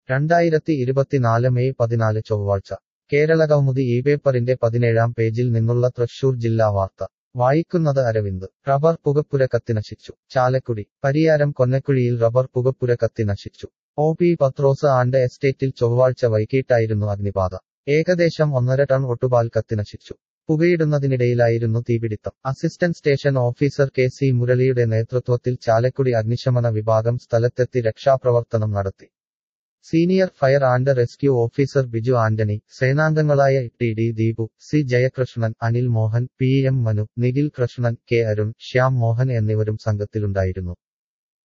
രണ്ടായിരത്തി ഇരുപത്തിനാല് മെയ് പതിനാല് ചൊവ്വാഴ്ച കേരളകൗമുദി ഈ പേപ്പറിന്റെ പതിനേഴാം പേജിൽ നിന്നുള്ള തൃശൂർ ജില്ലാ വാർത്ത വായിക്കുന്നത് അരവിന്ദ് റബ്ബർ പുകപ്പുര കത്തിനശിച്ചു ചാലക്കുടി പരിയാരം കൊന്നക്കുഴിയിൽ റബ്ബർ പുകപ്പുര കത്തിനശിച്ചു ഒ പി പത്രോസ് ആൻഡ് എസ്റ്റേറ്റിൽ ചൊവ്വാഴ്ച വൈകിട്ടായിരുന്നു അഗ്നിബാധ ഏകദേശം ഒന്നര ടൺ ഒട്ടുപാൽ കത്തിനശിച്ചു പുകയിടുന്നതിനിടയിലായിരുന്നു തീപിടിത്തം assistant station officer K C മുരളിയുടെ നേതൃത്വത്തിൽ ചാലക്കുടി അഗ്നിശമന വിഭാഗം സ്ഥലത്തെത്തി രക്ഷാപ്രവർത്തനം നടത്തി senior fire and rescue officer Biju Antony സേനാംഗങ്ങളായ T D Deepu C Jayakrishnan Anil Mohan P M Manu Nikhil Krishnan K Arun Shyam Mohan എന്നിവരും സംഘത്തിലുണ്ടായിരുന്നു